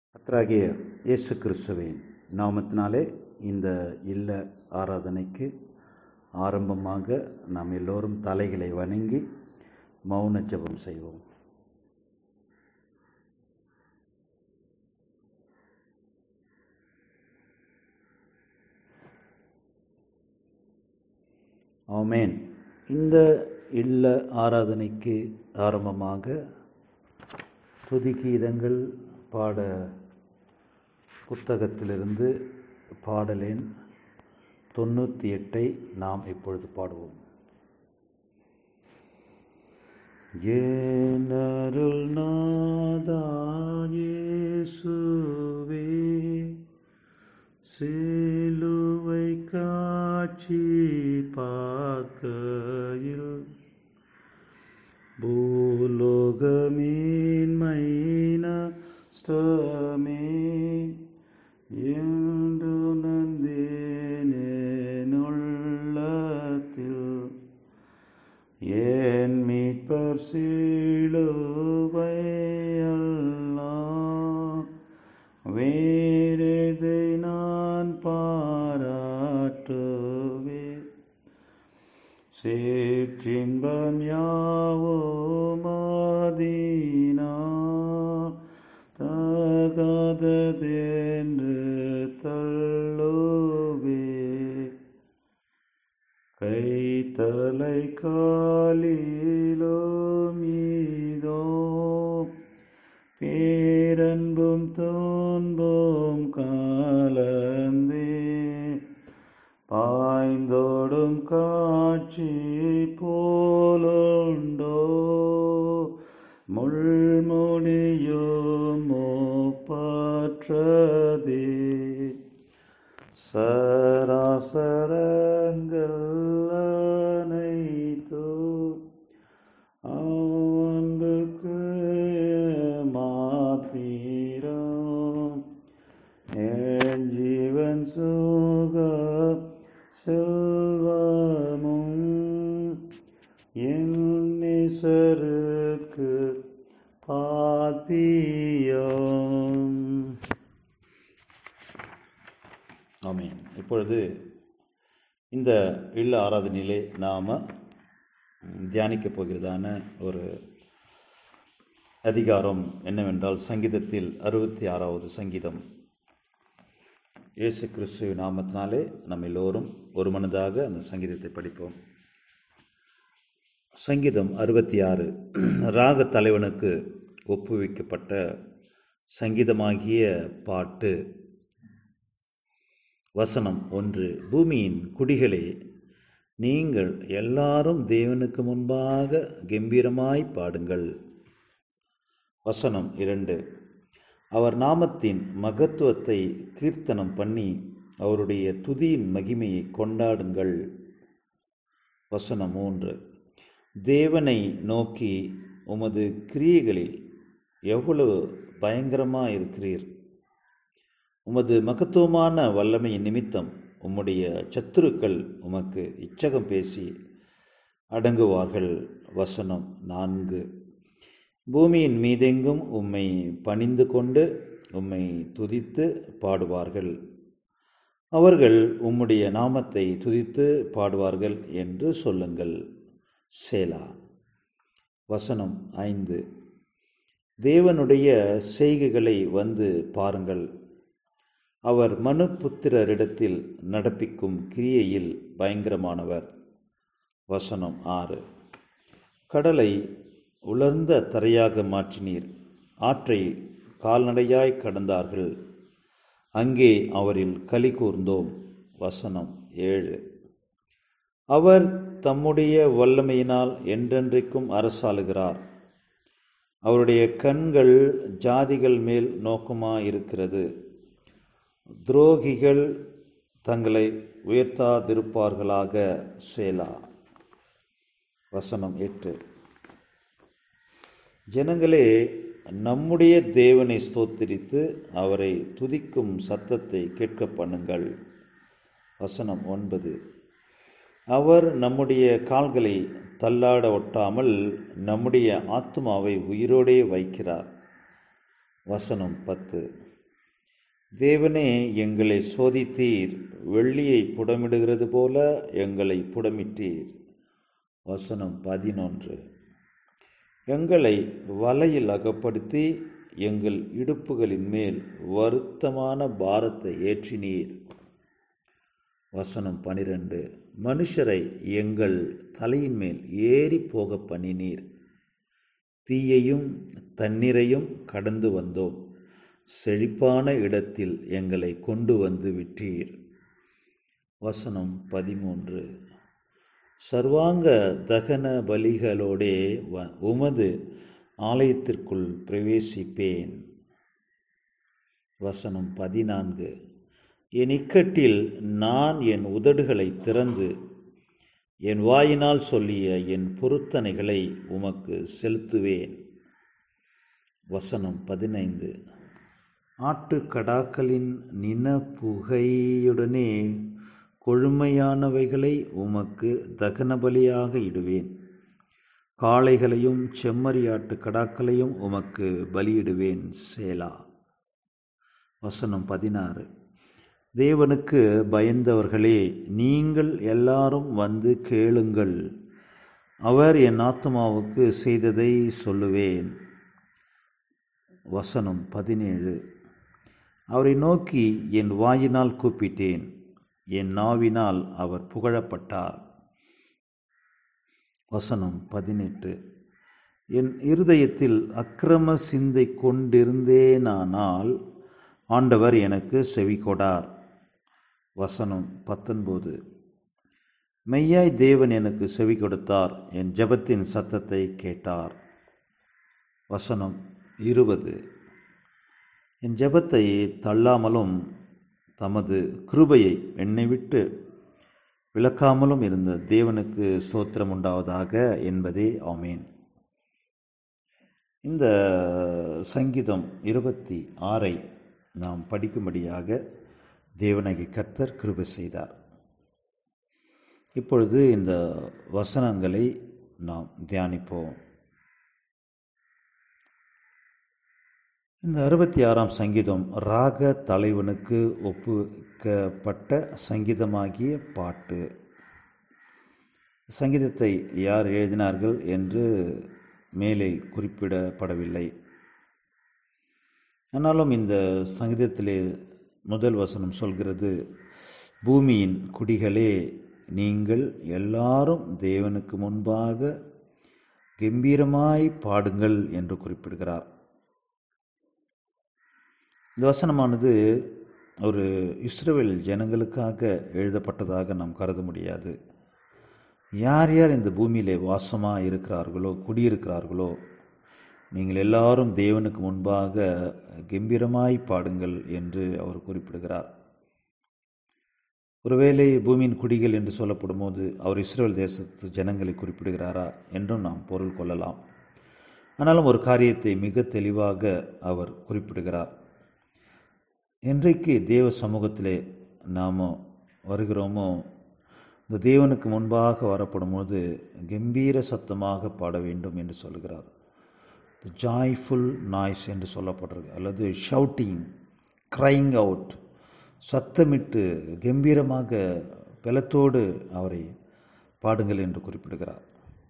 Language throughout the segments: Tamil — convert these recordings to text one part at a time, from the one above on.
கர்த்தராகிய இயேசு கிறிஸ்துவின் நாமத்தினாலே இந்த இல்ல ஆராதனைக்கு ஆரம்பமாக நாம் எல்லோரும் தலைகளை வணங்கி மௌன ஜெபம் செய்வோம் ஆமென் இந்த இல்ல ஆராதனைக்கு ஆரம்பமாக துதி கீதங்கள் பாட புத்தகத்திலிருந்து பாடலின் தொண்ணூற்றி எட்டை நாம் இப்பொழுது பாடுவோம் ஏனருள் நாதா இயேசுவே சிலுவை காட்சி பார்க்கையில் பூலோகமீன்மை நஷ்டமே என்று நந்தேனுள்ளத்தில் ஏன் மீட்பர் சிலுவை அல்லாஹ் வேறெதை நான் பாராட்டுவேன் சேற்றின்பம் யாவும் ஆதினார் தகாததென்று தள்ளுவே கைத்தலை காலிலோ மீதோ பேரன்பும் தோன்பும் காலந்தே பாய்ந்தோடும் காட்சி போலுண்டோ முள்முடியும் மோப்பாற்றதே சராசரங்கள் அனைத்தோ அன்புக்கு மாத்திரம் என் ஜீவன் சுக செல்வமும் என் நிசருக்கு பாத்தியம் ஆமேன் இப்பொழுது இந்த இல்ல ஆராதனையிலே நாம் தியானிக்கப் போகிறதான ஒரு அதிகாரம் என்னவென்றால் சங்கீதத்தில் அறுபத்தி ஆறாவது சங்கீதம் இயேசு கிறிஸ்து நாமத்தினாலே நம்ம எல்லோரும் ஒரு மனதாக அந்த சங்கீதத்தை படிப்போம் சங்கீதம் அறுபத்தி ஆறு ராக தலைவனுக்கு ஒப்புவிக்கப்பட்ட சங்கீதமாகிய பாட்டு வசனம் ஒன்று பூமியின் குடிகளே நீங்கள் எல்லாரும் தேவனுக்கு முன்பாக கம்பீரமாய் பாடுங்கள் வசனம் இரண்டு அவர் நாமத்தின் மகத்துவத்தை கீர்த்தனம் பண்ணி அவருடைய துதியின் மகிமையை கொண்டாடுங்கள் வசனம் மூன்று தேவனை நோக்கி உமது கிரியைகளில் எவ்வளவு பயங்கரமாக இருக்கிறீர் உமது மகத்துவமான வல்லமையின் நிமித்தம் உம்முடைய சத்துருக்கள் உமக்கு இச்சகம் பேசி அடங்குவார்கள் வசனம் நான்கு பூமியின் மீதெங்கும் உம்மை பணிந்து கொண்டு உம்மை துதித்து பாடுவார்கள் அவர்கள் உம்முடைய நாமத்தை துதித்து பாடுவார்கள் என்று சொல்லுங்கள் சேலா வசனம் ஐந்து தேவனுடைய செய்கைகளை வந்து பாருங்கள் அவர் மனு புத்திரரிடத்தில் நடப்பிக்கும் கிரியையில் பயங்கரமானவர் வசனம் ஆறு கடலை உலர்ந்த தரையாக மாற்றினீர் ஆற்றை கால்நடையாய் கடந்தார்கள் அங்கே அவரில் களி கூர்ந்தோம் வசனம் ஏழு அவர் தம்முடைய வல்லமையினால் என்றென்றைக்கும் அரசாளுகிறார் அவருடைய கண்கள் ஜாதிகள் மேல் நோக்கமாயிருக்கிறது துரோகிகள் தங்களை உயர்த்தாதிருப்பார்களாக சேலா வசனம் எட்டு ஜனங்களே நம்முடைய தேவனை ஸ்தோத்திரித்து அவரை துதிக்கும் சத்தத்தை கேட்க பண்ணுங்கள் வசனம் ஒன்பது அவர் நம்முடைய கால்களை தள்ளாட ஒட்டாமல் நம்முடைய ஆத்மாவை உயிரோடே வைக்கிறார் வசனம் பத்து தேவனே எங்களை சோதித்தீர் வெள்ளியை புடமிடுகிறது போல எங்களை புடமிட்டீர் வசனம் பதினொன்று எங்களை வலையில் அகப்படுத்தி எங்கள் இடுப்புகளின் மேல் வருத்தமான பாரத்தை ஏற்றினீர் வசனம் பனிரெண்டு மனுஷரை எங்கள் தலையின் மேல் ஏறி போக பண்ணினீர் தீயையும் தண்ணீரையும் கடந்து வந்தோம் செழிப்பான இடத்தில் எங்களை கொண்டு வந்து விட்டீர் வசனம் பதிமூன்று சர்வாங்க தகன பலிகளோடே வ உமது ஆலயத்திற்குள் பிரவேசிப்பேன் வசனம் பதினான்கு என் இக்கட்டில் நான் என் உதடுகளை திறந்து என் வாயினால் சொல்லிய என் பொருத்தனைகளை உமக்கு செலுத்துவேன் வசனம் பதினைந்து ஆட்டுக்கடாக்களின் நினப்புகையுடனே கொழுமையானவைகளை உமக்கு தகனபலியாக இடுவேன் காளைகளையும் செம்மறியாட்டு கடாக்களையும் உமக்கு பலியிடுவேன் சேலா வசனம் பதினாறு தேவனுக்கு பயந்தவர்களே நீங்கள் எல்லாரும் வந்து கேளுங்கள் அவர் என் ஆத்மாவுக்கு செய்ததை சொல்லுவேன் வசனம் பதினேழு அவரை நோக்கி என் வாயினால் கூப்பிட்டேன் என் நாவினால் அவர் புகழப்பட்டார் வசனம் பதினெட்டு என் இருதயத்தில் அக்கிரம சிந்தை கொண்டிருந்தேனானால் ஆண்டவர் எனக்கு செவி கொடார் வசனம் பத்தொன்பது மெய்யாய் தேவன் எனக்கு செவி கொடுத்தார் என் ஜெபத்தின் சத்தத்தை கேட்டார் வசனம் இருபது என் ஜெபத்தை தள்ளாமலும் தமது கிருபையை என்னை விட்டு விளக்காமலும் இருந்த தேவனுக்கு ஸ்தோத்திரம் உண்டாவதாக என்பதே ஆமேன் இந்த சங்கீதம் இருபத்தி ஆறை நாம் படிக்கும்படியாக தேவனகி கர்த்தர் கிருபை செய்தார் இப்பொழுது இந்த வசனங்களை நாம் தியானிப்போம் இந்த அறுபத்தி ஆறாம் சங்கீதம் ராக தலைவனுக்கு ஒப்புக்கப்பட்ட சங்கீதமாகிய பாட்டு சங்கீதத்தை யார் எழுதினார்கள் என்று மேலே குறிப்பிடப்படவில்லை ஆனாலும் இந்த சங்கீதத்திலே முதல் வசனம் சொல்கிறது பூமியின் குடிகளே நீங்கள் எல்லாரும் தேவனுக்கு முன்பாக கம்பீரமாய் பாடுங்கள் என்று குறிப்பிடுகிறார் இந்த வசனமானது ஒரு இஸ்ரேல் ஜனங்களுக்காக எழுதப்பட்டதாக நாம் கருத முடியாது யார் யார் இந்த பூமியிலே வாசமாக இருக்கிறார்களோ குடியிருக்கிறார்களோ நீங்கள் எல்லாரும் தேவனுக்கு முன்பாக கம்பீரமாய் பாடுங்கள் என்று அவர் குறிப்பிடுகிறார் ஒருவேளை பூமியின் குடிகள் என்று சொல்லப்படும் போது அவர் இஸ்ரேல் தேசத்து ஜனங்களை குறிப்பிடுகிறாரா என்றும் நாம் பொருள் கொள்ளலாம் ஆனாலும் ஒரு காரியத்தை மிக தெளிவாக அவர் குறிப்பிடுகிறார் என்றைக்கு தேவ சமூகத்திலே நாம் வருகிறோமோ இந்த தேவனுக்கு முன்பாக வரப்படும் போது கம்பீர சத்தமாக பாட வேண்டும் என்று சொல்கிறார் த ஜாய்ஃபுல் நாய்ஸ் என்று சொல்லப்படுறது அல்லது ஷவுட்டிங் க்ரைங் அவுட் சத்தமிட்டு கம்பீரமாக பலத்தோடு அவரை பாடுங்கள் என்று குறிப்பிடுகிறார்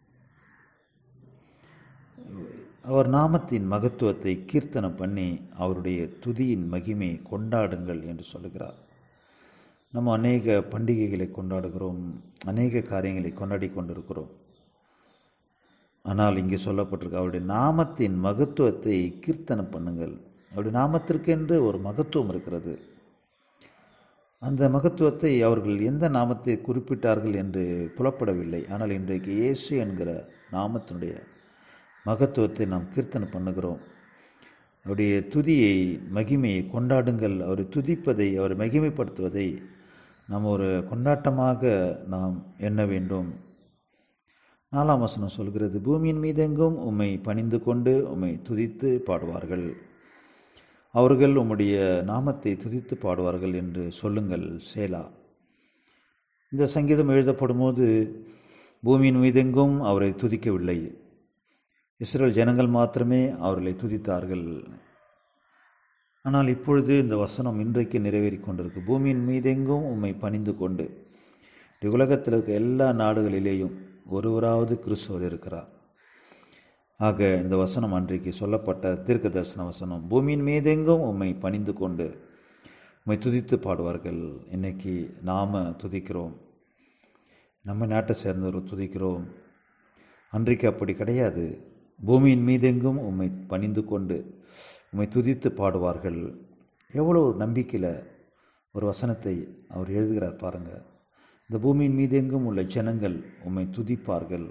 அவர் நாமத்தின் மகத்துவத்தை கீர்த்தனம் பண்ணி அவருடைய துதியின் மகிமை கொண்டாடுங்கள் என்று சொல்லுகிறார் நம்ம அநேக பண்டிகைகளை கொண்டாடுகிறோம் அநேக காரியங்களை கொண்டாடி கொண்டிருக்கிறோம் ஆனால் இங்கே சொல்லப்பட்டிருக்கு அவருடைய நாமத்தின் மகத்துவத்தை கீர்த்தனம் பண்ணுங்கள் அவருடைய நாமத்திற்கென்று ஒரு மகத்துவம் இருக்கிறது அந்த மகத்துவத்தை அவர்கள் எந்த நாமத்தை குறிப்பிட்டார்கள் என்று புலப்படவில்லை ஆனால் இன்றைக்கு இயேசு என்கிற நாமத்தினுடைய மகத்துவத்தை நாம் கீர்த்தனம் பண்ணுகிறோம் அவருடைய துதியை மகிமையை கொண்டாடுங்கள் அவரை துதிப்பதை அவரை மகிமைப்படுத்துவதை நாம் ஒரு கொண்டாட்டமாக நாம் எண்ண வேண்டும் நாலாம் வசனம் சொல்கிறது பூமியின் மீதெங்கும் உம்மை பணிந்து கொண்டு உம்மை துதித்து பாடுவார்கள் அவர்கள் உம்முடைய நாமத்தை துதித்து பாடுவார்கள் என்று சொல்லுங்கள் சேலா இந்த சங்கீதம் எழுதப்படும் போது பூமியின் மீதெங்கும் அவரை துதிக்கவில்லை இஸ்ரேல் ஜனங்கள் மாத்திரமே அவர்களை துதித்தார்கள் ஆனால் இப்பொழுது இந்த வசனம் இன்றைக்கு நிறைவேறி கொண்டிருக்கு பூமியின் மீதெங்கும் உம்மை பணிந்து கொண்டு இந்த உலகத்தில் இருக்க எல்லா நாடுகளிலேயும் ஒருவராவது கிறிஸ்துவர் இருக்கிறார் ஆக இந்த வசனம் அன்றைக்கு சொல்லப்பட்ட தீர்க்க தரிசன வசனம் பூமியின் மீதெங்கும் உம்மை பணிந்து கொண்டு உம்மை துதித்து பாடுவார்கள் இன்னைக்கு நாம துதிக்கிறோம் நம்ம நாட்டை சேர்ந்தவர் துதிக்கிறோம் அன்றைக்கு அப்படி கிடையாது பூமியின் மீதெங்கும் உம்மை பணிந்து கொண்டு உம்மை துதித்து பாடுவார்கள் எவ்வளோ ஒரு நம்பிக்கையில் ஒரு வசனத்தை அவர் எழுதுகிறார் பாருங்க இந்த பூமியின் மீதெங்கும் உள்ள ஜனங்கள் உம்மை துதிப்பார்கள்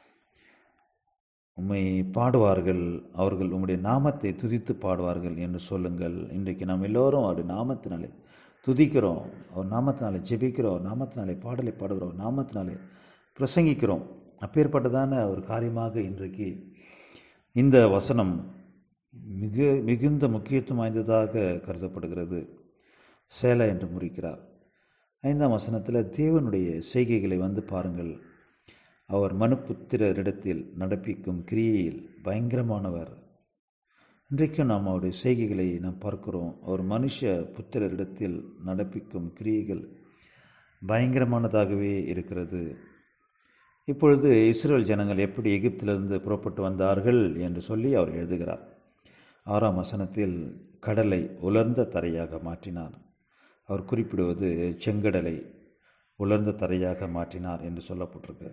உம்மை பாடுவார்கள் அவர்கள் உம்முடைய நாமத்தை துதித்து பாடுவார்கள் என்று சொல்லுங்கள் இன்றைக்கு நாம் எல்லோரும் அவருடைய நாமத்தினாலே துதிக்கிறோம் அவர் நாமத்தினாலே ஜெபிக்கிறோம் அவர் நாமத்தினாலே பாடலை பாடுகிறோம் அவர் நாமத்தினாலே பிரசங்கிக்கிறோம் அப்பேற்பட்டதான ஒரு காரியமாக இன்றைக்கு இந்த வசனம் மிக மிகுந்த முக்கியத்துவம் வாய்ந்ததாக கருதப்படுகிறது சேலை என்று முறிக்கிறார் ஐந்தாம் வசனத்தில் தேவனுடைய செய்கைகளை வந்து பாருங்கள் அவர் மனுப்புத்திரரிடத்தில் நடப்பிக்கும் கிரியையில் பயங்கரமானவர் இன்றைக்கும் நாம் அவருடைய செய்கைகளை நாம் பார்க்கிறோம் அவர் மனுஷ புத்திரரிடத்தில் நடப்பிக்கும் கிரியைகள் பயங்கரமானதாகவே இருக்கிறது இப்பொழுது இஸ்ரேல் ஜனங்கள் எப்படி எகிப்திலிருந்து புறப்பட்டு வந்தார்கள் என்று சொல்லி அவர் எழுதுகிறார் ஆறாம் வசனத்தில் கடலை உலர்ந்த தரையாக மாற்றினார் அவர் குறிப்பிடுவது செங்கடலை உலர்ந்த தரையாக மாற்றினார் என்று சொல்லப்பட்டிருக்கு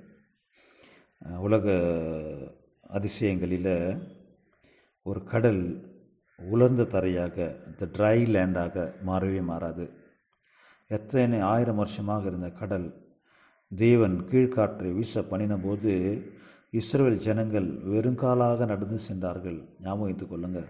உலக அதிசயங்களில் ஒரு கடல் உலர்ந்த தரையாக த ட்ரை லேண்டாக மாறவே மாறாது எத்தனை ஆயிரம் வருஷமாக இருந்த கடல் தேவன் கீழ்காற்றை வீச பண்ணின போது இஸ்ரேல் ஜனங்கள் வெறுங்காலாக நடந்து சென்றார்கள் ஞாபகம் வைத்துக் கொள்ளுங்கள்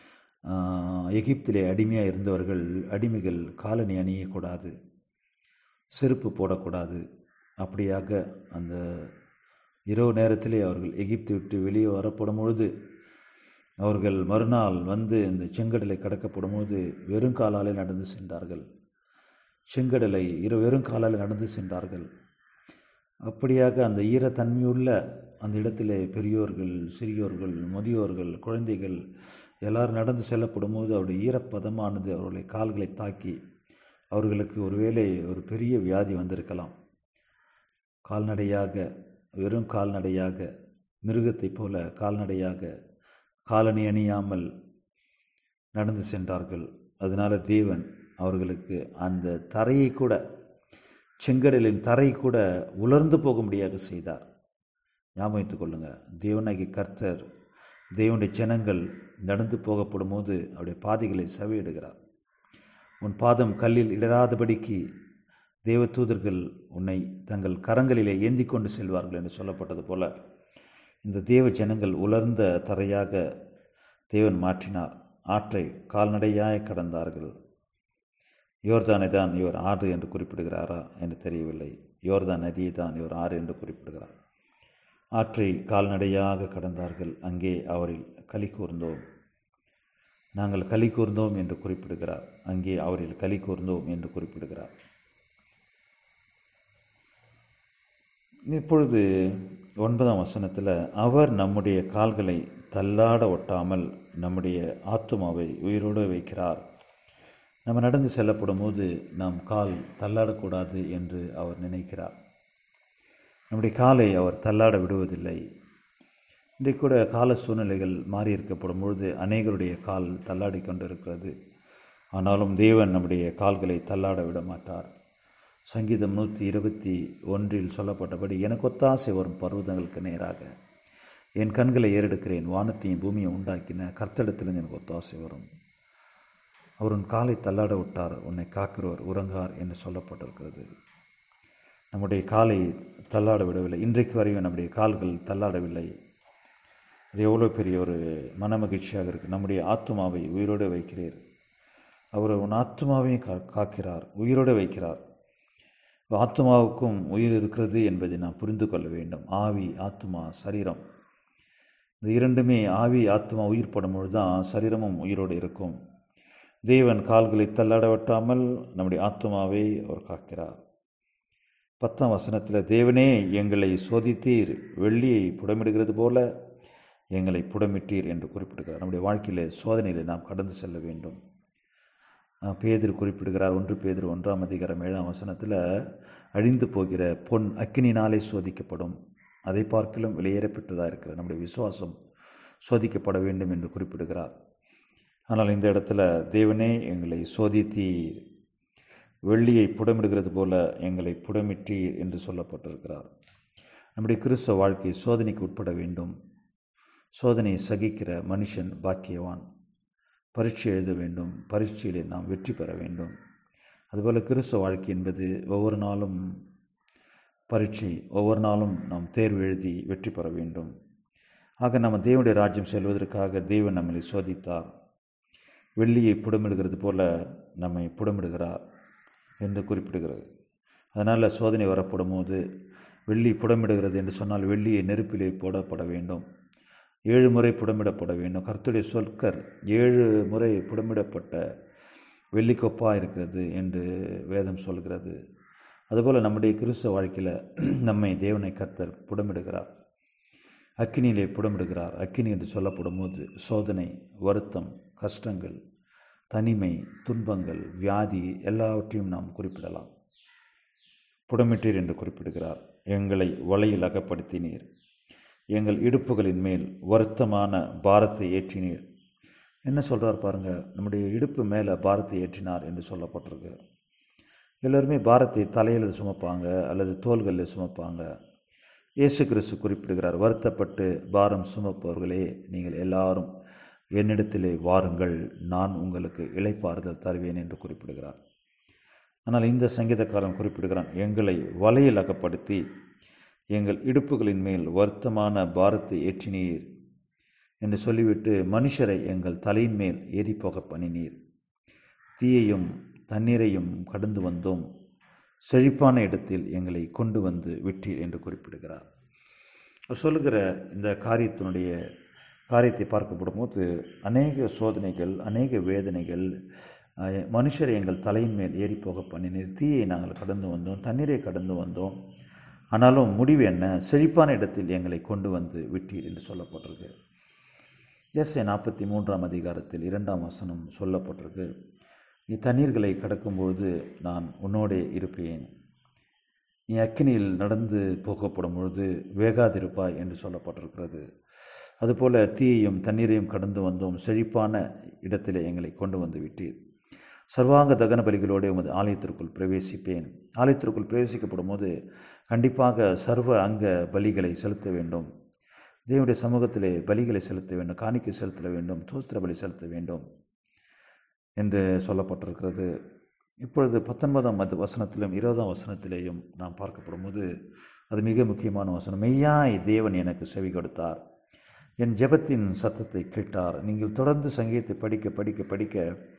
எகிப்திலே அடிமையாக இருந்தவர்கள் அடிமைகள் காலனி அணியக்கூடாது செருப்பு போடக்கூடாது அப்படியாக அந்த இரவு நேரத்திலே அவர்கள் எகிப்து விட்டு வெளியே வரப்படும் பொழுது அவர்கள் மறுநாள் வந்து இந்த செங்கடலை கடக்கப்படும் போது வெறுங்காலாலே நடந்து சென்றார்கள் செங்கடலை இரு வெறுங்காலால் நடந்து சென்றார்கள் அப்படியாக அந்த ஈரத்தன்மையுள்ள அந்த இடத்திலே பெரியோர்கள் சிறியோர்கள் முதியோர்கள் குழந்தைகள் எல்லாரும் நடந்து செல்லப்படும் போது அவருடைய ஈரப்பதமானது அவருடைய கால்களை தாக்கி அவர்களுக்கு ஒருவேளை ஒரு பெரிய வியாதி வந்திருக்கலாம் கால்நடையாக வெறும் கால்நடையாக மிருகத்தைப் போல கால்நடையாக காலணி அணியாமல் நடந்து சென்றார்கள் அதனால தேவன் அவர்களுக்கு அந்த தரையை கூட செங்கடலின் தரை கூட உலர்ந்து போகும்படியாக செய்தார் ஞாபகத்துக் கொள்ளுங்க தேவனாகி கர்த்தர் தேவனுடைய ஜனங்கள் நடந்து போகப்படும் போது அவருடைய பாதைகளை சவையிடுகிறார் உன் பாதம் கல்லில் இடராதபடிக்கு தேவதூதர்கள் உன்னை தங்கள் கரங்களிலே ஏந்தி கொண்டு செல்வார்கள் என்று சொல்லப்பட்டது போல இந்த தேவ ஜனங்கள் உலர்ந்த தரையாக தேவன் மாற்றினார் ஆற்றை கால்நடையாய் கடந்தார்கள் யோர்தானை தான் இவர் ஆறு என்று குறிப்பிடுகிறாரா என்று தெரியவில்லை யோர்தான் நதியை தான் இவர் ஆறு என்று குறிப்பிடுகிறார் ஆற்றை கால்நடையாக கடந்தார்கள் அங்கே அவரில் களி கூர்ந்தோம் நாங்கள் களி கூர்ந்தோம் என்று குறிப்பிடுகிறார் அங்கே அவரில் களி கூர்ந்தோம் என்று குறிப்பிடுகிறார் இப்பொழுது ஒன்பதாம் வசனத்தில் அவர் நம்முடைய கால்களை தள்ளாட ஒட்டாமல் நம்முடைய ஆத்துமாவை உயிரோடு வைக்கிறார் நம்ம நடந்து செல்லப்படும் போது நாம் கால் தள்ளாடக்கூடாது என்று அவர் நினைக்கிறார் நம்முடைய காலை அவர் தள்ளாட விடுவதில்லை இன்றைக்கு கூட கால சூழ்நிலைகள் மாறி இருக்கப்படும் பொழுது அநேகருடைய கால் தள்ளாடி கொண்டு இருக்கிறது ஆனாலும் தேவன் நம்முடைய கால்களை தள்ளாட விட மாட்டார் சங்கீதம் நூற்றி இருபத்தி ஒன்றில் சொல்லப்பட்டபடி எனக்கு ஒத்தாசை வரும் பர்வதங்களுக்கு நேராக என் கண்களை ஏறெடுக்கிறேன் வானத்தையும் பூமியை உண்டாக்கின கர்த்தடத்திலிருந்து எனக்கு ஒத்தாசை வரும் அவர் உன் காலை தள்ளாட விட்டார் உன்னை காக்கிறவர் உறங்கார் என்று சொல்லப்பட்டிருக்கிறது நம்முடைய காலை தள்ளாட விடவில்லை இன்றைக்கு வரையும் நம்முடைய கால்கள் தள்ளாடவில்லை அது எவ்வளோ பெரிய ஒரு மன மகிழ்ச்சியாக இருக்குது நம்முடைய ஆத்மாவை உயிரோடு வைக்கிறீர் அவர் உன் ஆத்மாவையும் கா காக்கிறார் உயிரோடு வைக்கிறார் ஆத்மாவுக்கும் உயிர் இருக்கிறது என்பதை நாம் புரிந்து கொள்ள வேண்டும் ஆவி ஆத்மா சரீரம் இந்த இரண்டுமே ஆவி ஆத்மா உயிர் படும் பொழுது தான் சரீரமும் உயிரோடு இருக்கும் தேவன் கால்களை தள்ளாட வெட்டாமல் நம்முடைய ஆத்மாவை அவர் காக்கிறார் பத்தாம் வசனத்தில் தேவனே எங்களை சோதித்தீர் வெள்ளியை புடமிடுகிறது போல எங்களை புடமிட்டீர் என்று குறிப்பிடுகிறார் நம்முடைய வாழ்க்கையில் சோதனையில் நாம் கடந்து செல்ல வேண்டும் அஹ், பேதுரு குறிப்பிடுகிறார் ஒன்று பேதுரு ஒன்றாம் அதிகாரம் ஏழாம் வசனத்தில் அழிந்து போகிற பொன் அக்கினினாலே சோதிக்கப்படும் அதை பார்க்கலும் வெளியேறப்பட்டதாக இருக்கிற நம்முடைய விசுவாசம் சோதிக்கப்பட வேண்டும் என்று குறிப்பிடுகிறார் ஆனால் இந்த இடத்துல தேவனே எங்களை சோதித்தீர் வெள்ளியை புடமிடுகிறது போல எங்களை புடமிட்டீர் என்று சொல்லப்பட்டிருக்கிறார் நம்முடைய கிறிஸ்தவ வாழ்க்கை சோதனைக்கு உட்பட வேண்டும் சோதனையை சகிக்கிற மனுஷன் பாக்கியவான் பரீட்சை எழுத வேண்டும் பரீட்சையிலே நாம் வெற்றி பெற வேண்டும் அதுபோல் கிறிஸ்தவ வாழ்க்கை என்பது ஒவ்வொரு நாளும் பரீட்சை ஒவ்வொரு நாளும் நாம் தேர்வு எழுதி வெற்றி பெற வேண்டும் ஆக நம்ம தேவனுடைய ராஜ்யம் செல்வதற்காக தேவன் நம்மளை சோதித்தார் வெள்ளியை புடமிடுகிறது போல நம்மை புடமிடுகிறார் என்று குறிப்பிடுகிறது அதனால் சோதனை வரப்படும் போது வெள்ளி புடமிடுகிறது என்று சொன்னால் வெள்ளியை நெருப்பிலே போடப்பட வேண்டும் ஏழு முறை புடமிடப்பட வேண்டும் கர்த்தருடைய சொற்கர் ஏழு முறை புடமிடப்பட்ட வெள்ளிக்கொப்பாக இருக்கிறது என்று வேதம் சொல்கிறது அதுபோல் நம்முடைய கிறிஸ்தவ வாழ்க்கையில் நம்மை தேவனை கர்த்தர் புடமிடுகிறார் அக்கினியிலே புடமிடுகிறார் அக்கினி என்று சொல்லப்படும் போது சோதனை வருத்தம் கஷ்டங்கள் தனிமை துன்பங்கள் வியாதி எல்லாவற்றையும் நாம் குறிப்பிடலாம் புடமிட்டீர் என்று குறிப்பிடுகிறார் எங்களை வலையில் அகப்படுத்தினீர் எங்கள் இடுப்புகளின் மேல் வருத்தமான பாரத்தை ஏற்றினீர் என்ன சொல்கிறார் பாருங்க நம்முடைய இடுப்பு மேலே பாரத்தை ஏற்றினார் என்று சொல்லப்பட்டிருக்கு எல்லோருமே பாரத்தை தலையில் சுமப்பாங்க அல்லது தோள்களில் சுமப்பாங்க இயேசு கிறிஸ்து குறிப்பிடுகிறார் வருத்தப்பட்டு பாரம் சுமப்பவர்களே நீங்கள் எல்லாரும் என்னிடத்திலே வாருங்கள் நான் உங்களுக்கு இளைப்பாறுதல் தருவேன் என்று குறிப்பிடுகிறார் ஆனால் இந்த சங்கீதக்காரன் குறிப்பிடுகிறான் எங்களை வலையில் அகப்படுத்தி எங்கள் இடுப்புகளின் மேல் வருத்தமான பாரத்தை ஏற்றினீர் என்று சொல்லிவிட்டு மனுஷரை எங்கள் தலையின் மேல் ஏறிப்போக பண்ணினீர் தீயையும் தண்ணீரையும் கடந்து வந்தோம் செழிப்பான இடத்தில் எங்களை கொண்டு வந்து விட்டீர் என்று குறிப்பிடுகிறார் அவர் சொல்லுகிற இந்த காரியத்தினுடைய காரியத்தை பார்க்கப்படும் போது அநேக சோதனைகள் அநேக வேதனைகள் அஹ், மனுஷரை எங்கள் தலையின் மேல் ஏறி போக பண்ணினீர் தீயை நாங்கள் கடந்து வந்தோம் தண்ணீரை கடந்து வந்தோம் ஆனாலும் முடிவு என்ன செழிப்பான இடத்தில் எங்களை கொண்டு வந்து விட்டீர் என்று சொல்லப்பட்டிருக்கு எஸ்ஏ நாற்பத்தி மூன்றாம் அதிகாரத்தில் இரண்டாம் வசனம் சொல்லப்பட்டிருக்கு நீ தண்ணீர்களை கடக்கும்போது நான் உன்னோடே இருப்பேன் நீ அக்கினியில் நடந்து போகப்படும் பொழுது வேகாதிருப்பாய் என்று சொல்லப்பட்டிருக்கிறது அதுபோல தீயையும் தண்ணீரையும் கடந்து வந்தோம் செழிப்பான இடத்திலே எங்களை கொண்டு வந்து விட்டீர் சர்வாங்க தகன பலிகளோடு உமது ஆலயத்திற்குள் பிரவேசிப்பேன் ஆலயத்திற்குள் பிரவேசிக்கப்படும் போது கண்டிப்பாக சர்வ அங்க பலிகளை செலுத்த வேண்டும் தேவனுடைய சமூகத்திலே பலிகளை செலுத்த வேண்டும் காணிக்கை செலுத்த வேண்டும் தோஸ்திர பலி செலுத்த வேண்டும் என்று சொல்லப்பட்டிருக்கிறது இப்பொழுது பத்தொன்பதாம் மத வசனத்திலும் இருபதாம் வசனத்திலேயும் நாம் பார்க்கப்படும் போது அது மிக முக்கியமான வசனம் மெய்யாய் தேவன் எனக்கு செவி கொடுத்தார் என் ஜெபத்தின் சத்தத்தை கேட்டார் நீங்கள் தொடர்ந்து சங்கீதத்தை படிக்க படிக்க படிக்க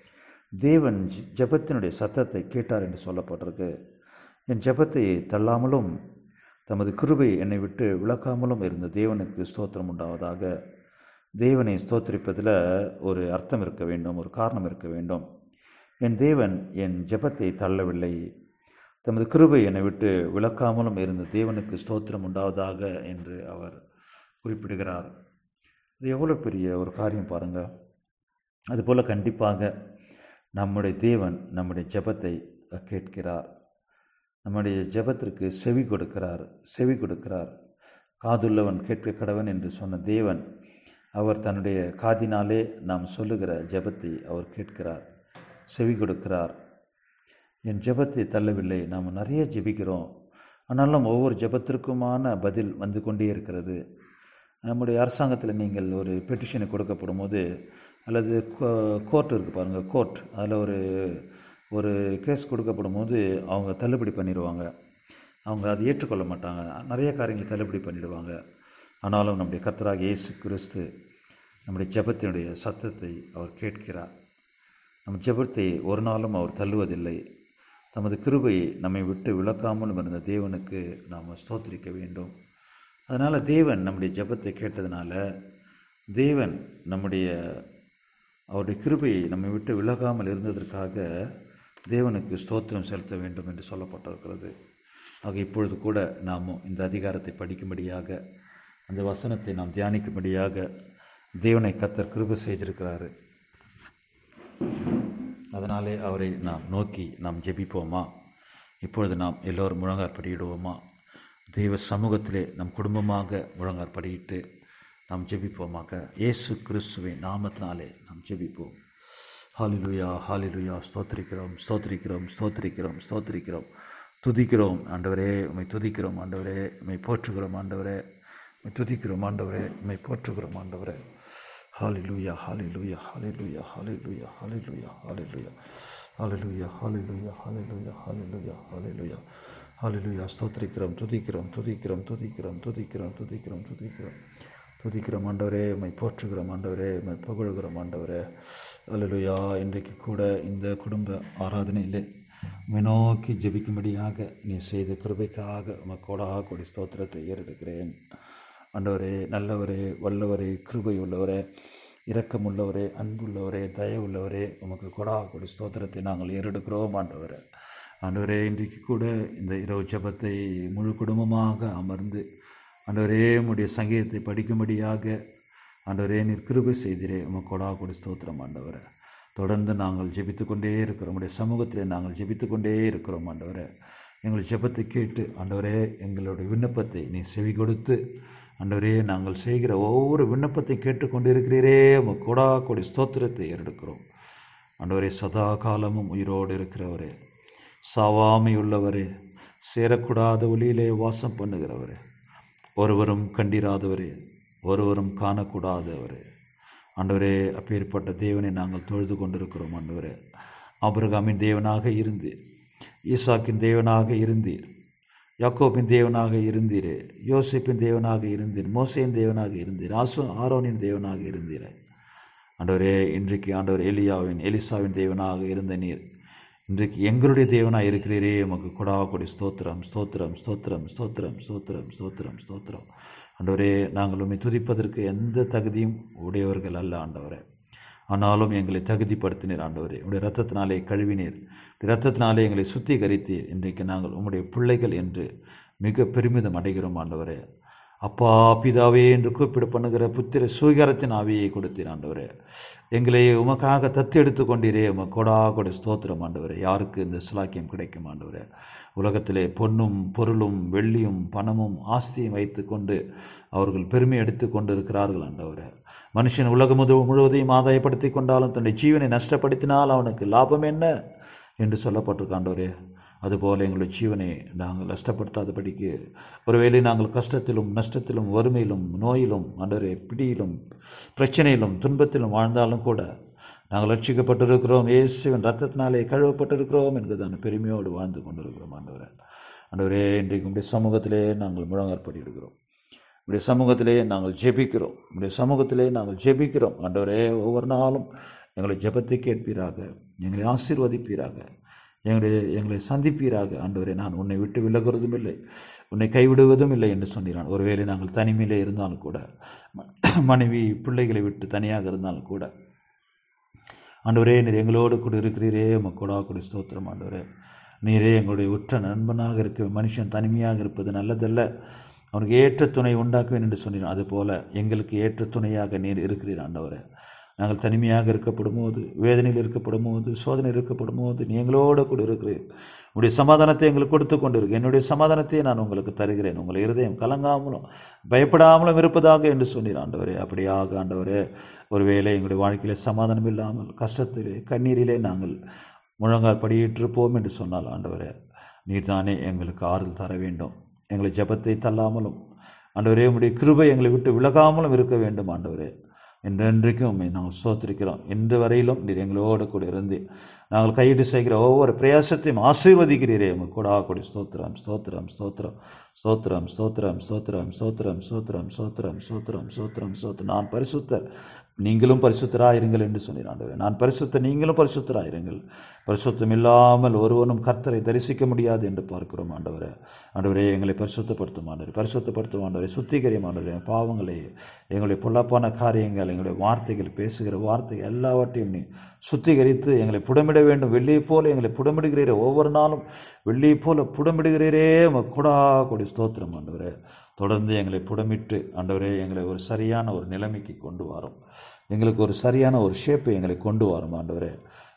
தேவன் ஜெ- ஜெபத்தினுடைய சத்தத்தை கேட்டார் என்று சொல்லப்பட்டிருக்கு என் ஜெபத்தை தள்ளாமலும் தமது கிருபை என்னை விட்டு விளக்காமலும் இருந்த தேவனுக்கு ஸ்தோத்திரம் உண்டாவதாக தேவனை ஸ்தோத்திரிப்பதில் ஒரு அர்த்தம் இருக்க வேண்டும் ஒரு காரணம் இருக்க வேண்டும் என் தேவன் என் ஜெபத்தை தள்ளவில்லை தமது கிருபை என்னை விட்டு விளக்காமலும் இருந்த தேவனுக்கு ஸ்தோத்திரம் உண்டாவதாக என்று அவர் குறிப்பிடுகிறார் இது எவ்வளோ பெரிய ஒரு காரியம் பாருங்கள் அதுபோல் கண்டிப்பாக நம்முடைய தேவன் நம்முடைய ஜெபத்தை கேட்கிறார் நம்முடைய ஜெபத்திற்கு செவி கொடுக்கிறார் செவி கொடுக்கிறார் காதுள்ளவன் கேட்க கடவன் என்று சொன்ன தேவன் அவர் தன்னுடைய காதினாலே நாம் சொல்லுகிற ஜெபத்தை அவர் கேட்கிறார் செவி கொடுக்கிறார் என் ஜெபத்தை தள்ளவில்லை நாம் நிறைய ஜெபிக்கிறோம் ஆனாலும் ஒவ்வொரு ஜெபத்திற்குமான பதில் வந்து கொண்டே இருக்கிறது நம்முடைய அரசாங்கத்தில் நீங்கள் ஒரு பெட்டிஷனை கொடுக்கப்படும் போது அல்லது கோர்ட் இருக்குது பாருங்கள் கோர்ட் அதில் ஒரு ஒரு கேஸ் கொடுக்கப்படும் போது அவங்க தள்ளுபடி பண்ணிடுவாங்க அவங்க அதை ஏற்றுக்கொள்ள மாட்டாங்க நிறைய காரியங்களை தள்ளுபடி பண்ணிடுவாங்க ஆனாலும் நம்முடைய கர்த்தராக இயேசு கிறிஸ்து நம்முடைய ஜெபத்தினுடைய சத்தத்தை அவர் கேட்கிறார் நம் ஜெபத்தை ஒரு நாளும் அவர் தள்ளுவதில்லை தமது கிருபையை நம்மை விட்டு விளக்காமலும் இருந்த தேவனுக்கு நாம் ஸ்தோத்திரிக்க வேண்டும் அதனால் தேவன் நம்முடைய ஜெபத்தை கேட்டதுனால தேவன் நம்முடைய அவருடைய கிருபையை நம்மை விட்டு விலகாமல் இருந்ததற்காக தேவனுக்கு ஸ்தோத்திரம் செலுத்த வேண்டும் என்று சொல்லப்பட்டிருக்கிறது ஆக இப்பொழுது கூட நாம் இந்த அதிகாரத்தை படிக்கும்படியாக அந்த வசனத்தை நாம் தியானிக்கும்படியாக தேவனை கத்தர் கிருபை செய்திருக்கிறாரு அதனாலே அவரை நாம் நோக்கி நாம் ஜெபிப்போமா இப்பொழுது நாம் எல்லோரும் முழங்கார் படியிடுவோமா தெய்வ சமூகத்திலே நம் குடும்பமாக முழங்கார் படியிட்டு நாம் ஜெபிப்போமாக இயேசு கிறிஸ்துவின் நாமத்தினாலே நாம் ஜெபிப்போம் ஹாலிலுயா ஹாலிலுயா ஸ்தோத்திரிக்கிறோம் ஸ்தோத்திரிக்கிறோம் ஸ்தோத்திரிக்கிறோம் ஸ்தோத்திரிக்கிறோம் துதிக்கிறோம் ஆண்டவரே உம்மை துதிக்கிறோம் ஆண்டவரே உம்மை போற்றுகிறோம் ஆண்டவரே உம்மை துதிக்கிறோம் ஆண்டவரே உம்மை போற்றுகிறோம் ஆண்டவரே hallelujah hallelujah hallelujah hallelujah hallelujah hallelujah hallelujah hallelujah hallelujah hallelujah hallelujah hallelujah ஸ்தோத்திரிக்கிறோம் துதிக்கிறோம் துதிக்கிறோம் துதிக்கிறோம் துதிக்கிறோம் துதிக்கிறோம் துதிக்கிறோம் துதிக்கிறோம் ஆண்டவரே உம்மை போற்றுகிறோம் ஆண்டவரே உம்மை புகழுகிறோம் ஆண்டவரே அல்லலுயா இன்றைக்கு கூட இந்த குடும்ப ஆராதனையிலே உம்மை நோக்கி ஜெபிக்கும்படியாக நீ செய்த கிருபைக்காக உமக்கோடாக கொடி ஸ்தோத்திரத்தை ஏறெடுக்கிறேன் ஆண்டவரே நல்லவரே வல்லவரே கிருபையுள்ளவரே இரக்கமுள்ளவரே அன்புள்ளவரே தயவுள்ளவரே உமக்கு கொடா கொடி ஸ்தோத்திரத்தை நாங்கள் ஏறெடுக்கிறோம் ஆண்டவரே ஆண்டவரே இன்றைக்கு கூட இந்த இரவு ஜெபத்தை முழு குடும்பமாக அமர்ந்து ஆண்டவரே உம்முடைய சங்கீதத்தை படிக்கும்படியாக ஆண்டவரே நீர் கிருபை செய்திரே உமக்கு கொடா கொடி ஸ்தோத்திரம் ஆண்டவரே தொடர்ந்து நாங்கள் ஜெபித்து கொண்டே இருக்கிறோம் உடைய சமூகத்திலே நாங்கள் ஜெபித்து கொண்டே இருக்கிறோம் ஆண்டவரே எங்கள் ஜெபத்தை கேட்டு ஆண்டவரே எங்களுடைய விண்ணப்பத்தை நீ செவி கொடுத்து ஆண்டவரே நாங்கள் செய்கிற ஒவ்வொரு விண்ணப்பத்தை கேட்டுக்கொண்டிருக்கிறீரே உமக்கு கொடா கொடி ஸ்தோத்திரத்தை ஏறெடுக்கிறோம் ஆண்டவரே சதா காலமும் உயிரோடு இருக்கிறவரே சாவாமை உள்ளவரே சேரக்கூடாத ஒளியிலே வாசம் பண்ணுகிறவரே ஒருவரும் கண்டிராதவரே ஒருவரும் காணக்கூடாதவரே ஆண்டவரே அப்பேற்பட்ட தேவனை நாங்கள் தொழுது கொண்டிருக்கிறோம் ஆண்டவரே ஆபிரகாமின் தேவனாக இருந்தீர் ஈசாக்கின் தேவனாக இருந்தீர் யாக்கோபின் தேவனாக இருந்தீரே யோசிப்பின் தேவனாக இருந்தீர் மோசையின் தேவனாக இருந்தீர் ஆசோ ஆரோனின் தேவனாக இருந்தீர் ஆண்டவரே இன்றைக்கு ஆண்டவர் எலியாவின் எலிசாவின் தேவனாக இருந்த நீர் இன்றைக்கு எங்களுடைய தேவனாக இருக்கிறீரே உமக்கு கொடா கொடி ஸ்தோத்திரம் ஸ்தோத்திரம் ஸ்தோத்திரம் ஸ்தோத்திரம் ஸ்தோத்திரம் ஸ்தோத்திரம் ஸ்தோத்திரம் ஆண்டவரே நாங்கள் உண்மை துதிப்பதற்கு எந்த தகுதியும் உடையவர்கள் அல்ல ஆண்டவரே ஆனாலும் எங்களை தகுதிப்படுத்தினீர் ஆண்டவரே உடைய ரத்தத்தினாலே கழுவினீர் ரத்தத்தினாலே எங்களை சுத்திகரித்தீர் இன்றைக்கு நாங்கள் உம்முடைய பிள்ளைகள் என்று மிக பெருமிதம் அடைகிறோம் ஆண்டவரே அப்பா பிதாவே என்று கூப்பிட பண்ணுகிற புத்திர சுகரத்தின் ஆவியை கொடுத்தீர் ஆண்டவரே எங்களை உமக்காக தத்தெடுத்து கொண்டீரே உமக்கு கொடா கொடு ஸ்தோத்திரம் ஆண்டவரே யாருக்கு இந்த சிலாக்கியம் கிடைக்கும் ஆண்டவரே உலகத்திலே பொன்னும் பொருளும் வெள்ளியும் பணமும் ஆஸ்தியும் வைத்து கொண்டு அவர்கள் பெருமை எடுத்து கொண்டிருக்கிறார்கள் ஆண்டவரே மனுஷன் உலகம் முழு- முழுவதையும் ஆதாயப்படுத்தி கொண்டாலும் தன்னுடைய ஜீவனை நஷ்டப்படுத்தினால் அவனுக்கு லாபம் என்ன என்று சொல்லப்பட்டிருக்கு ஆண்டவரே அதுபோல எங்களுடைய ஜீவனை நாங்கள் நஷ்டப்படுத்தாதபடிக்கு ஒருவேளை நாங்கள் கஷ்டத்திலும் நஷ்டத்திலும் வறுமையிலும் நோயிலும் ஆண்டவரே பிடியிலும் பிரச்சனையிலும் துன்பத்திலும் வாழ்ந்தாலும் கூட நாங்கள் ரட்சிக்கப்பட்டிருக்கிறோம் இயேசுவின் ரத்தத்தினாலே கழுவப்பட்டிருக்கிறோம் என்கிறதான பெருமையோடு வாழ்ந்து கொண்டிருக்கிறோம் ஆண்டவரே ஆண்டவரே இன்றைக்கு உடைய சமூகத்திலே நாங்கள் முழங்காற்படியிடுகிறோம் உடைய சமூகத்திலே நாங்கள் ஜெபிக்கிறோம் உடைய சமூகத்திலே நாங்கள் ஜெபிக்கிறோம் ஆண்டவரே ஒவ்வொரு நாளும் எங்களை ஜெபத்தை கேட்பீராக எங்களை ஆசீர்வதிப்பீராக எங்களுடைய எங்களை சந்திப்பீராக ஆண்டவரே நான் உன்னை விட்டு விலகுறதும் இல்லை உன்னை கைவிடுவதும் இல்லை என்று சொன்னான் ஒருவேளை நாங்கள் தனிமையிலே இருந்தாலும் கூட ம- மனைவி பிள்ளைகளை விட்டு தனியாக இருந்தாலும் கூட ஆண்டவரே நீர் எங்களோடு கூட இருக்கிறீரே மக்கோடா கூட ஸ்தோத்திரம் ஆண்டவரே நீரே எங்களுடைய உற்ற நண்பனாக இருக்க மனுஷன் தனிமையாக இருப்பது நல்லதல்ல அவனுக்கு ஏற்ற துணை உண்டாக்குவேன் என்று சொன்னீர் அதுபோல எங்களுக்கு ஏற்ற துணையாக நீர் இருக்கிறீர் ஆண்டவரே நாங்கள் தனிமையாக இருக்கப்படும் போது வேதனையில் இருக்கப்படும் போது சோதனை இருக்கப்படும் போது நீ எங்களோடு கூட இருக்கிறீர் உங்களுடைய சமாதானத்தை எங்களுக்கு கொடுத்து கொண்டு இருக்கு என்னுடைய சமாதானத்தை நான் உங்களுக்கு தருகிறேன் உங்கள் இருதயம் கலங்காமலும் பயப்படாமலும் இருப்பதாக என்று சொன்னீர் ஆண்டவரே அப்படியாக ஆண்டவரே ஒருவேளை எங்களுடைய வாழ்க்கையில் சமாதானம் இல்லாமல் கஷ்டத்திலே கண்ணீரிலே நாங்கள் முழங்கால் படியிட்டிருப்போம் என்று சொன்னால் ஆண்டவரே நீர்தானே எங்களுக்கு ஆறுதல் தர வேண்டும் எங்களை ஜெபத்தை தள்ளாமலும் ஆண்டவரே உம்முடைய கிருபை எங்களை விட்டு விலகாமலும் இருக்க வேண்டும் ஆண்டவரே என்றென்றைக்கும் உண்மை நாங்கள் சோத்திருக்கிறோம் இன்று வரையிலும் நீர் எங்களோடு கூட இருந்து நாங்கள் கையிட்டு செய்கிற ஒவ்வொரு பிரயாசத்தையும் ஆசீர்வதிக்கிறீரே உங்கள் கூட கொடி ஸ்தோத்திரம் ஸ்தோத்திரம் ஸ்தோத்திரம் ஸ்தோத்திரம் ஸ்தோத்திரம் ஸ்தோத்திரம் ஸ்தோத்திரம் ஸ்தோத்திரம் ஸ்தோத்திரம் ஸ்தோத்திரம் ஸ்தோத்திரம் ஸ்தோத்திரம் நான் பரிசுத்தர் நீங்களும் பரிசுத்தராயிருங்கள் என்று சொன்னீர் ஆண்டவரே நான் பரிசுத்தர் நீங்களும் பரிசுத்தராயிருங்கள் பரிசுத்தம் இல்லாமல் ஒருவனும் கர்த்தரை தரிசிக்க முடியாது என்று பார்க்கிறோம் ஆண்டவரே ஆண்டவரே எங்களை பரிசுத்தப்படுத்தும் ஆண்டவரே பரிசுத்தப்படுத்தும் ஆண்டவரே சுத்திகரியும் ஆண்டவரே பாவங்களை எங்களுடைய பொல்லாப்பான காரியங்கள் எங்களுடைய வார்த்தைகள் பேசுகிற வார்த்தை எல்லாவற்றையும் நீ சுத்திகரித்து எங்களை புடமிட வேண்டும் வெள்ளியைப் போல எங்களை புடமிடுகிறீரே ஒவ்வொரு நாளும் வெள்ளியைப் போல புடமிடுகிறீரே உமக்கு கொடா கொடி ஸ்தோத்திரம் ஆண்டவரே தொடர்ந்து எங்களை புடமிட்டு ஆண்டவரே எங்களை ஒரு சரியான ஒரு நிலைமைக்கு கொண்டு வரும் எங்களுக்கு ஒரு சரியான ஒரு ஷேப்பை எங்களை கொண்டு வரும் ஆண்டவரே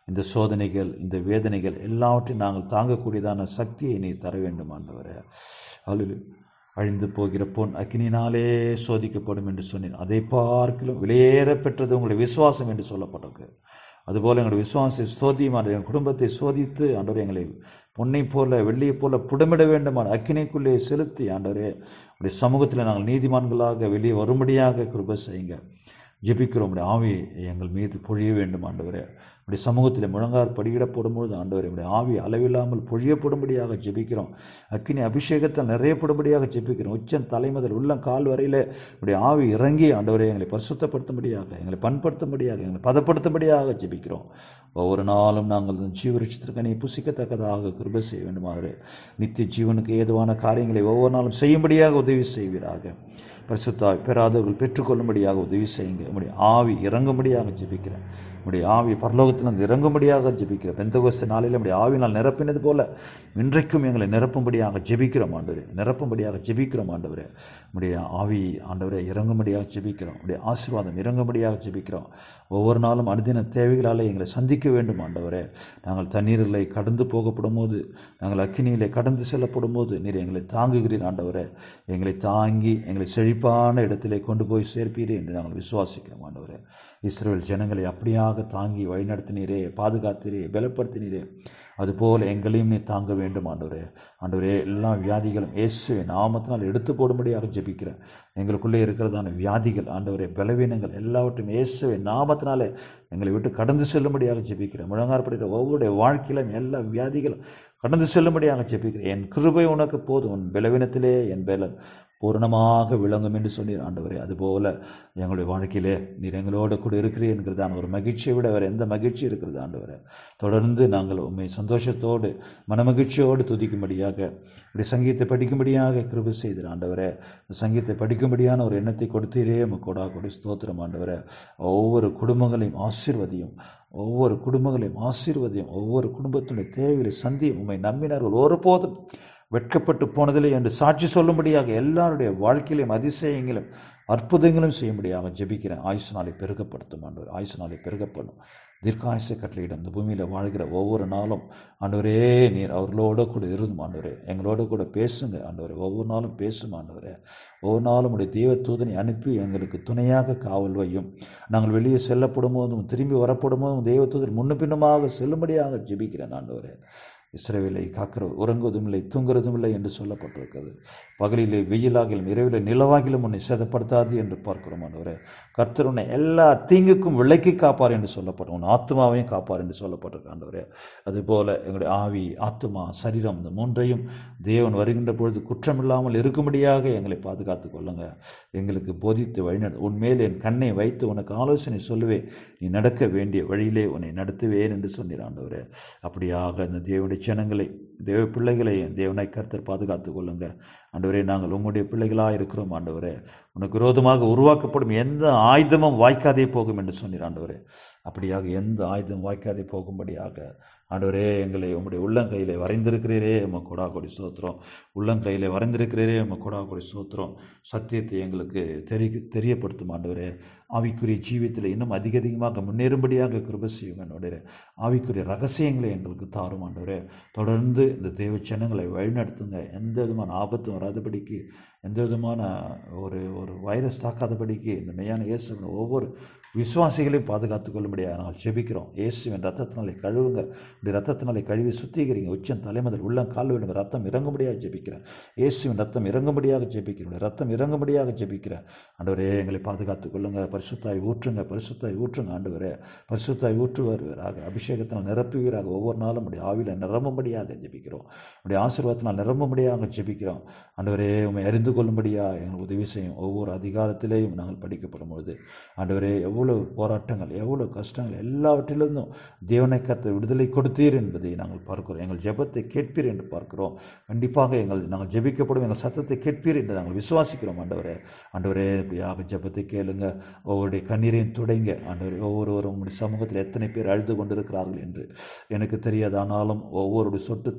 இந்த சோதனைகள் இந்த வேதனைகள் எல்லாவற்றையும் நாங்கள் தாங்கக்கூடியதான சக்தியை நீ தர வேண்டும் ஆண்டவரே அல்ல அழிந்து போகிற பொன் அக்கினினாலே சோதிக்கப்படும் என்று சொன்னேன் அதை பார்க்கிலும் வெளியேற பெற்றது உங்களுடைய விசுவாசம் என்று சொல்லப்பட்டிருக்கு அதுபோல் எங்களுடைய விசுவாசத்தை சோதியுமான எங்கள் குடும்பத்தை சோதித்து ஆண்டவர் எங்களை பொன்னை போல வெள்ளியைப் போல புடமிட வேண்டுமான அக்கினைக்குள்ளே செலுத்தி ஆண்டவரே உடைய சமூகத்தில் நாங்கள் நீதிமான்களாக வெளியே வரும்படியாக கிருப செய்யுங்க ஜெபிக்கிறோம் உடைய ஆவியை எங்கள் மீது பொழிய வேண்டும் ஆண்டவரே உடைய சமூகத்தில் முழங்கார் படியிட போடும்பொழுது ஆண்டவரே உடைய ஆவி அளவில்லாமல் பொழியப்படும்படியாக ஜெபிக்கிறோம் அக்கினி அபிஷேகத்தில் நிறையப்படும்படியாக ஜெபிக்கிறோம் உச்சன் தலைமுதல் உள்ளம் கால் வரையில் உடைய ஆவி இறங்கி ஆண்டவரே எங்களை பரிசுத்தப்படுத்தும்படியாக எங்களை பண்படுத்தும்படியாக எங்களை பதப்படுத்தும்படியாக ஜெபிக்கிறோம் ஒவ்வொரு நாளும் நாங்கள் ஜீவரிச்சத்திற்கு நீ புசிக்கத்தக்கதாக கிருபை செய்ய வேண்டுமாறு நித்திய ஜீவனுக்கு ஏதுவான காரியங்களை ஒவ்வொரு நாளும் செய்யும்படியாக உதவி செய்வீராக பரிசுத்தாய் பெறாதவர்கள் பெற்றுக்கொள்ளும்படியாக உதவி செய்யுங்க உங்களுடைய ஆவி இறங்கும்படியாக ஜெபிக்கிறேன் உடைய ஆவி பரலோகத்திலிருந்து இறங்கும்படியாக ஜெபிக்கிறேன் பெந்தகோஸ்த நாளில் நம்முடைய ஆவினால் நிரப்பினது போல இன்றைக்கும் எங்களை நிரப்பும்படியாக ஜெபிக்கிறோம் ஆண்டவரே நிரப்பும்படியாக ஜெபிக்கிறோம் ஆண்டவரே உடைய ஆவி ஆண்டவரே இறங்கும்படியாக ஜெபிக்கிறோம் உடைய ஆசீர்வாதம் இறங்கும்படியாக ஜெபிக்கிறோம் ஒவ்வொரு நாளும் அனுதின தேவைகளால் எங்களை சந்திக்க வேண்டும் ஆண்டவரே நாங்கள் தண்ணீரில் கடந்து போகப்படும் போது நாங்கள் அக்கினியிலே கடந்து செல்லப்படும் போது நீர் எங்களை தாங்குகிறீர் ஆண்டவரே எங்களை தாங்கி எங்களை செழிப்பான இடத்திலே கொண்டு போய் சேர்ப்பீரே என்று நாங்கள் விசுவாசிக்கிறோம் ஆண்டவரே இஸ்ரேல் ஜனங்களை அப்படியாக தாங்கி வழிநடத்தினீரே பாதுகாத்தீரே பலப்படுத்தினீரே அதுபோல் எங்களையும் நீ தாங்க வேண்டும் ஆண்டவரே ஆண்டவரே எல்லா வியாதிகளும் இயேசுவை நாமத்தினால் எடுத்து போடும்படியாக ஜெபிக்கிறேன் எங்களுக்குள்ளே இருக்கிறதான வியாதிகள் ஆண்டவரே பலவீனங்கள் எல்லாவற்றையும் இயேசுவை நாமத்தினாலே எங்களை விட்டு கடந்து செல்லும்படியாக ஜெபிக்கிறேன் முழங்காற்படுகிற ஒவ்வொருடைய வாழ்க்கையிலும் எல்லா வியாதிகளும் கடந்து செல்லும்படியாக ஜெபிக்கிறேன் என் கிருபை உனக்கு போதும் உன் பலவீனத்திலே என் பலன் பூரணமாக விளங்கும் என்று சொன்னீர் ஆண்டவரே அதுபோல எங்களுடைய வாழ்க்கையிலே நீர் எங்களோடு கூட இருக்கிறீர் என்கிறதான ஒரு மகிழ்ச்சியை விட வேறு எந்த மகிழ்ச்சி இருக்கிறது ஆண்டவரே தொடர்ந்து நாங்கள் உண்மை சந்தோஷத்தோடு மனமகிழ்ச்சியோடு துதிக்கும்படியாக இப்படி சங்கீதத்தை படிக்கும்படியாக கிருபை செய்தீர் ஆண்டவரே சங்கீதத்தை படிக்கும்படியான ஒரு எண்ணத்தை கொடுத்தீரே கொடா கொடி ஸ்தோத்திரம் ஆண்டவரே ஒவ்வொரு குடும்பங்களையும் ஆசீர்வதியும் ஒவ்வொரு குடும்பங்களையும் ஆசீர்வதியும் ஒவ்வொரு குடும்பத்தினுடைய தேவைகளை சந்தியும் உண்மை நம்பினார்கள் ஒருபோதும் வெட்கப்பட்டு போனதில்லை என்று சாட்சி சொல்லும்படியாக எல்லாருடைய வாழ்க்கையிலும் அதிசயங்களும் அற்புதங்களும் செய்யும்படியாக ஜெபிக்கிறேன் ஆயுசு நாளை பெருகப்படுத்தும் ஆண்டவர் ஆயுசு நாளை பெருகப்படும் தீர்க்காயுச கட்டளையிடம் இந்த பூமியில் வாழ்கிற ஒவ்வொரு நாளும் ஆண்டவரே நீர் அவர்களோட கூட இருந்தும் ஆண்டவரே எங்களோட கூட பேசுங்க ஆண்டவரே ஒவ்வொரு நாளும் பேசும் ஆண்டவரே ஒவ்வொரு நாளும் உடைய தெய்வ தூதனை அனுப்பி எங்களுக்கு துணையாக காவல் வையும் நாங்கள் வெளியே செல்லப்படும் போதும் திரும்பி வரப்படும் போதும் தெய்வ தூதன் முன்னும் பின்னுமாக செல்லும்படியாக ஜெபிக்கிறேன் ஆண்டவரே இஸ்ரவேலை காக்கிற உறங்குவதும் இல்லை தூங்குறதும் இல்லை என்று சொல்லப்பட்டிருக்கிறது பகலிலே வெயிலாகிலும் இரவிலே நிலவாகிலும் உன்னை சேதப்படுத்தாது என்று பார்க்கிறோம் ஆண்டவரே கர்த்தர் உன்னை எல்லா தீங்குக்கும் விலைக்கு காப்பார் என்று சொல்லப்படும் உன் ஆத்மாவையும் காப்பார் என்று சொல்லப்பட்டிருக்கு ஆண்டவரே அதுபோல எங்களுடைய ஆவி ஆத்மா சரீரம் இந்த மூன்றையும் தேவன் வருகின்ற பொழுது குற்றமில்லாமல் இருக்கும்படியாக எங்களை பாதுகாத்துக் கொள்ளுங்க எங்களுக்கு போதித்து வழிநட உன்மேல் என் கண்ணை வைத்து உனக்கு ஆலோசனை சொல்லுவேன் நீ நடக்க வேண்டிய வழியிலே உன்னை நடத்துவேன் என்று சொன்னீர் ஆண்டவரே அப்படியாக இந்த தேவனுடைய ஜனங்களை தேவ பிள்ளைகளை தேவனை கர்த்தர் பாதுகாத்துக் கொள்ளுங்க ஆண்டவரே நாங்கள் உம்முடைய பிள்ளைகளாக இருக்கிறோம் ஆண்டவரே உனக்கு விரோதமாக உருவாக்கப்படும் எந்த ஆயுதமும் வாய்க்காதே போகும் என்று சொன்னீர் ஆண்டவரே அப்படியாக எந்த ஆயுதம் வாய்க்காதே போகும்படியாக ஆண்டவரே எங்களை உம்முடைய உள்ளங்கையிலே வரைந்திருக்கிறீரே உம கொடா கொடி சோத்திரம் உள்ளங்கையிலே வரைந்திருக்கிறீரே உம கொடா கொடி சோத்திரம் சத்தியத்தை எங்களுக்கு தெரிய தெரியப்படுத்தும் ஆண்டவரே ஆவிக்குரிய ஜீவியத்தில் இன்னும் அதிக அதிகமாக முன்னேறும்படியாக கிருப செய்யும் என்னுடைய ஆவிக்குரிய ரகசியங்களை எங்களுக்கு தாரும் ஆண்டவரே தொடர்ந்து இந்த தேவ ஜனங்களை வழிநடத்துங்க எந்த விதமான ஆபத்தும் வராதபடிக்கு எந்த விதமான ஒரு ஒரு வைரஸ் தாக்காதபடிக்கு இந்த மெய்யான இயேசுவின் ஒவ்வொரு விசுவாசிகளையும் பாதுகாத்துக் கொள்ளும்படியாக நாங்கள் ஜெபிக்கிறோம் இயேசுவின் ரத்தத்தினாலே கழுவுங்க இந்த ரத்தத்தினாலே கழுவி சுத்திகரிங்க உச்சம் தலைமுதல் உள்ளம் கால் விழுங்க ரத்தம் இறங்கும்படியாக ஜெபிக்கிறேன் இயேசுவின் ரத்தம் இறங்கும்படியாக ஜெபிக்கிறேன் ரத்தம் இறங்கும்படியாக ஜெபிக்கிறேன் ஆண்டவரே எங்களை பாதுகாத்துக் கொள்ளுங்க பரிசுத்தாய் ஊற்றுங்க பரிசுத்தாய் ஊற்றுங்க ஆண்டவரே பரிசுத்தாய் ஊற்றுவாராக அபிஷேகத்தினால் நிரப்புவீராக ஒவ்வொரு நாளும் உடைய ஆவியில் நிரம்பும்படியாக ஜெபிக்கிறோம் உடைய ஆசீர்வாதத்தினால் நிரம்பும்படியாக ஜெபிக்கிறோம் ஆண்டவரே உண்மை அறிந்து கொள்ளும்படியாக எங்களுக்கு உதவி செய்யும் ஒவ்வொரு அதிகாரத்திலேயும் நாங்கள் படிக்கப்படும் பொழுது ஆண்டவரே எவ்வளவு போராட்டங்கள் எவ்வளவு கஷ்டங்கள் எல்லாவற்றிலிருந்தும் தேவனை கத்த விடுதலை கொடுத்தீர் என்பதை நாங்கள் பார்க்கிறோம் எங்கள் ஜெபத்தை கேட்பீர் என்று பார்க்கிறோம் கண்டிப்பாக எங்கள் நாங்கள் ஜெபிக்கப்படும் எங்கள் சத்தத்தை கேட்பீர் என்று நாங்கள் விசுவாசிக்கிறோம் ஆண்டவரே ஆண்டவரே இப்படியாக ஜெபத்தை கேளுங்க ஒவ்வொருடைய கண்ணீரையும் துடைங்க ஆண்டவரே ஒவ்வொருவரும் உங்களுடைய சமூகத்தில் எத்தனை பேர் அழுது கொண்டிருக்கிறார்கள் என்று எனக்கு தெரியாதானாலும் ஒவ்வொருடைய சொட்டு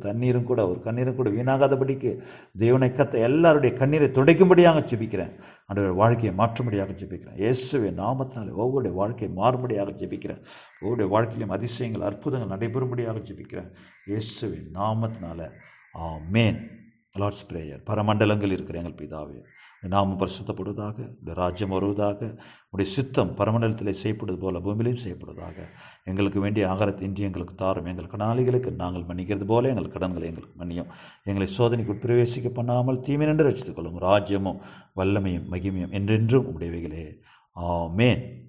தண்ணீரும் கூட ஒரு கண்ணீரும் கூட வீணாகாதபடிக்கு தேவனை கத்த எல்லாருடைய கண்ணீரை துடைக்கும்படியாக ஜெபிக்கிறேன் ஆண்டவர் வாழ்க்கையை மாற்றும்படியாக ஜெபிக்கிறேன் இயேசுவே நாமத்தினாலே ஒவ்வொருடைய வாழ்க்கையை மாறும்படியாக ஜெபிக்கிறேன் ஒவ்வொருடைய வாழ்க்கையிலும் அதிசயங்கள் அற்புதங்கள் நடைபெறும்படியாக ஜெபிக்கிறேன் இயேசுவின் நாமத்தினால ஆமேன் லார்ட்ஸ் பிரேயர் பரமண்டலங்கள் இருக்கிற எங்கள் பிதாவே இந்த நாமம் பரிசுத்தப்படுவதாக இந்த ராஜ்யம் வருவதாக உடைய சித்தம் பரமண்டலத்திலே செய்யப்படுவது போல பூமியிலையும் செய்யப்படுவதாக எங்களுக்கு வேண்டிய ஆகாரத்தை இன்றி எங்களுக்கு தாரும் எங்கள் கடனாளிகளுக்கு நாங்கள் மன்னிக்கிறது போல எங்கள் கடன்களை எங்களுக்கு மன்னியும் எங்களை சோதனைக்கு பிரவேசிக்க பண்ணாமல் தீமை நின்று ரசித்துக் கொள்ளும் ராஜ்யமும் வல்லமையும் மகிமையும் என்றென்றும் உடையவைகளே ஆமேன்